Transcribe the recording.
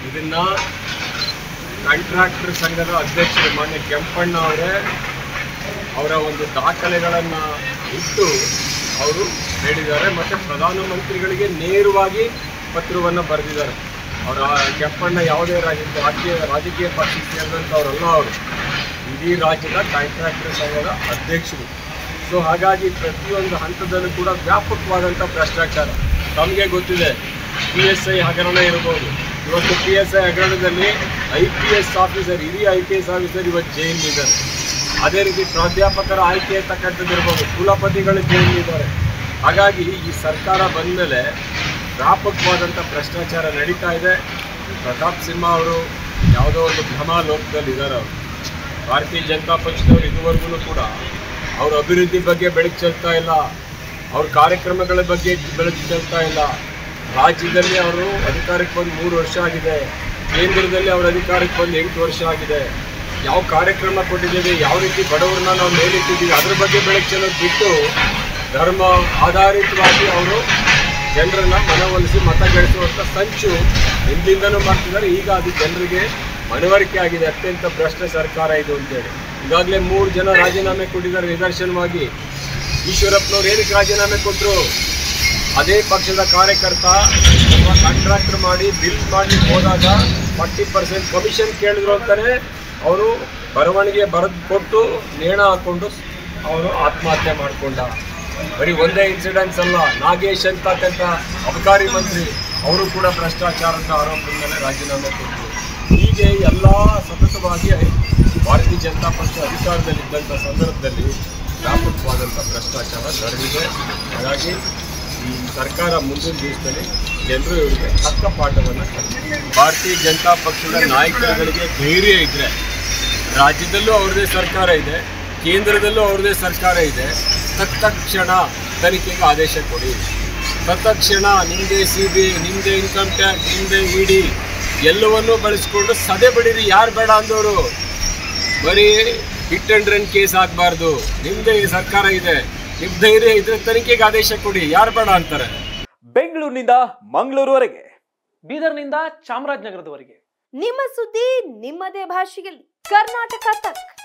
ಇದನ್ನ ಕಾಂಟ್ರಾಕ್ಟರ್ ಸಂಘದ ಅಧ್ಯಕ್ಷರು ಮಾನ್ಯ ಕೆಂಪಣ್ಣ ಅವರೇ ಅವರ ಒಂದು ದಾಖಲೆಗಳನ್ನು ಇಟ್ಟು ಅವರು ಹೇಳಿದ್ದಾರೆ ಮತ್ತು ಪ್ರಧಾನಮಂತ್ರಿಗಳಿಗೆ ನೇರವಾಗಿ ಪತ್ರವನ್ನು ಬರೆದಿದ್ದಾರೆ ಅವರ ಕೆಂಪಣ್ಣ ಯಾವುದೇ ರಾಜ್ಯ ರಾಜಕೀಯ ರಾಜಕೀಯ ಪಕ್ಷಕ್ಕೆ ಸೇರಿದಂಥವರಲ್ಲ ಅವರು ಇಡೀ ರಾಜ್ಯದ ಕಾಂಟ್ರಾಕ್ಟರ್ ಸಂಘದ ಅಧ್ಯಕ್ಷರು ಸೊ ಹಾಗಾಗಿ ಪ್ರತಿಯೊಂದು ಹಂತದಲ್ಲೂ ಕೂಡ ವ್ಯಾಪಕವಾದಂಥ ಭ್ರಷ್ಟಾಚಾರ ತಮಗೆ ಗೊತ್ತಿದೆ ಪಿ ಎಸ್ ಐ ಹಗರಣ ಇರ್ಬೋದು ಇವತ್ತು ಪಿ ಎಸ್ ಐ ಹಗರಣದಲ್ಲಿ ಐ ಪಿ ಎಸ್ ಆಫೀಸರ್ ಹಿರಿಯ ಐ ಪಿ ಎಸ್ ಆಫೀಸರ್ ಇವತ್ತು ಜೈಲಿದ್ದಾರೆ ಅದೇ ರೀತಿ ಪ್ರಾಧ್ಯಾಪಕರ ಆಯ್ಕೆ ಇರ್ಬೋದು ಕುಲಪತಿಗಳು ಜೈಲಿದ್ದಾರೆ ಹಾಗಾಗಿ ಈ ಸರ್ಕಾರ ಬಂದ ಮೇಲೆ ವ್ಯಾಪಕವಾದಂಥ ಭ್ರಷ್ಟಾಚಾರ ನಡೀತಾ ಇದೆ ಪ್ರತಾಪ್ ಸಿಂಹ ಅವರು ಯಾವುದೋ ಒಂದು ಭ್ರಮ ಲೋಕದಲ್ಲಿ ಇದ್ದಾರೆ ಅವರು ಭಾರತೀಯ ಜನತಾ ಪಕ್ಷದವರು ಇದುವರೆಗೂ ಕೂಡ ಅವ್ರ ಅಭಿವೃದ್ಧಿ ಬಗ್ಗೆ ಬೆಳಕು ಚೆಲ್ತಾ ಇಲ್ಲ ಅವ್ರ ಕಾರ್ಯಕ್ರಮಗಳ ಬಗ್ಗೆ ಬೆಳಕು ಚೆಲ್ತಾ ಇಲ್ಲ ರಾಜ್ಯದಲ್ಲಿ ಅವರು ಅಧಿಕಾರಕ್ಕೆ ಬಂದು ಮೂರು ವರ್ಷ ಆಗಿದೆ ಕೇಂದ್ರದಲ್ಲಿ ಅವ್ರ ಅಧಿಕಾರಕ್ಕೆ ಬಂದು ಎಂಟು ವರ್ಷ ಆಗಿದೆ ಯಾವ ಕಾರ್ಯಕ್ರಮ ಕೊಟ್ಟಿದ್ದೀವಿ ಯಾವ ರೀತಿ ಬಡವರನ್ನ ನಾವು ಮೇಲಿಟ್ಟಿದ್ದೀವಿ ಅದ್ರ ಬಗ್ಗೆ ಬೆಳಕು ಚೆಲ್ಲೋದು ಬಿಟ್ಟು ಧರ್ಮ ಆಧಾರಿತವಾಗಿ ಅವರು ಜನರನ್ನ ಮನವೊಲಿಸಿ ಮತ ಗಳಿಸುವಂಥ ಸಂಚು ಹಿಂದಿಂದನೂ ಮಾಡ್ತಿದ್ದಾರೆ ಈಗ ಅದು ಜನರಿಗೆ ಮನವರಿಕೆ ಆಗಿದೆ ಅತ್ಯಂತ ಭ್ರಷ್ಟ ಸರ್ಕಾರ ಇದು ಅಂತೇಳಿ ಈಗಾಗಲೇ ಮೂರು ಜನ ರಾಜೀನಾಮೆ ಕೊಟ್ಟಿದ್ದಾರೆ ನಿದರ್ಶನವಾಗಿ ಈಶ್ವರಪ್ಪನವ್ರು ಏನಕ್ಕೆ ರಾಜೀನಾಮೆ ಕೊಟ್ಟರು ಅದೇ ಪಕ್ಷದ ಕಾರ್ಯಕರ್ತ ಅಥವಾ ಕಾಂಟ್ರಾಕ್ಟರ್ ಮಾಡಿ ಬಿಲ್ ಮಾಡಿ ಹೋದಾಗ ಫಾರ್ಟಿ ಪರ್ಸೆಂಟ್ ಕಮಿಷನ್ ಕೇಳಿದ್ರು ಅಂತಾನೆ ಅವರು ಬರವಣಿಗೆ ಬರೆದು ಕೊಟ್ಟು ನೇಣ ಹಾಕೊಂಡು ಅವರು ಆತ್ಮಹತ್ಯೆ ಮಾಡಿಕೊಂಡ ಬರೀ ಒಂದೇ ಇನ್ಸಿಡೆನ್ಸ್ ಅಲ್ಲ ನಾಗೇಶ್ ಅಂತಕ್ಕಂಥ ಅಬಕಾರಿ ಮಂತ್ರಿ ಅವರು ಕೂಡ ಭ್ರಷ್ಟಾಚಾರದ ಆರೋಪದ ಮೇಲೆ ರಾಜೀನಾಮೆ ಕೊಟ್ಟರು ಹೀಗೆ ಎಲ್ಲ ಸತತವಾಗಿ ಭಾರತೀಯ ಜನತಾ ಪಕ್ಷ ಅಧಿಕಾರದಲ್ಲಿದ್ದಂಥ ಸಂದರ್ಭದಲ್ಲಿ ವ್ಯಾಪಕವಾದಂಥ ಭ್ರಷ್ಟಾಚಾರ ನಡೆದಿದೆ ಹಾಗಾಗಿ ಈ ಸರ್ಕಾರ ಮುಂದಿನ ದಿವಸದಲ್ಲಿ ಜನರು ಇವರಿಗೆ ತಕ್ಕ ಪಾಠವನ್ನು ಕಲಿಸ್ತಾರೆ. ಭಾರತೀಯ ಜನತಾ ಪಕ್ಷದ ನಾಯಕರುಗಳಿಗೆ ಧೈರ್ಯ ಇದ್ದರೆ ರಾಜ್ಯದಲ್ಲೂ ಅವ್ರದ್ದೇ ಸರ್ಕಾರ ಇದೆ ಕೇಂದ್ರದಲ್ಲೂ ಅವ್ರದ್ದೇ ಸರ್ಕಾರ ಇದೆ ತತ್ಕ್ಷಣ ತನಿಖೆಗೆ ಆದೇಶ ಕೊಡಿ ತತ್ಕ್ಷಣ ನಿಮ್ಮದೇ ಸಿ ಬಿ ನಿಮ್ಮದೇ ಇನ್ಕಮ್ ಟ್ಯಾಕ್ಸ್ ನಿಮ್ಮದೇ ಇ ಡಿ ಎಲ್ಲವನ್ನೂ ಬಳಸ್ಕೊಂಡು ಸದೆ ಬಡೀರಿ ಯಾರು ಬೇಡ ಅಂದವರು ಬರೀ ಹಿಟ್ ಅಂಡ್ ರನ್ ಕೇಸ್ ಆಗಬಾರ್ದು ನಿಮ್ಮದೇ ಸರ್ಕಾರ ಇದೆ ನಿಮ್ಮ ಧೈರ್ಯ ಇದ್ರೆ ತನಿಖೆಗೆ ಆದೇಶ ಕೊಡಿ ಯಾರು ಬೇಡ ಅಂತಾರೆ ಬೆಂಗಳೂರಿನಿಂದ ಮಂಗಳೂರುವರೆಗೆ ಬೀದರ್ನಿಂದ ಚಾಮರಾಜನಗರದವರೆಗೆ ನಿಮ್ಮ ಸುದ್ದಿ ನಿಮ್ಮದೇ ಭಾಷೆಯಲ್ಲಿ ಕರ್ನಾಟಕ ತಕ್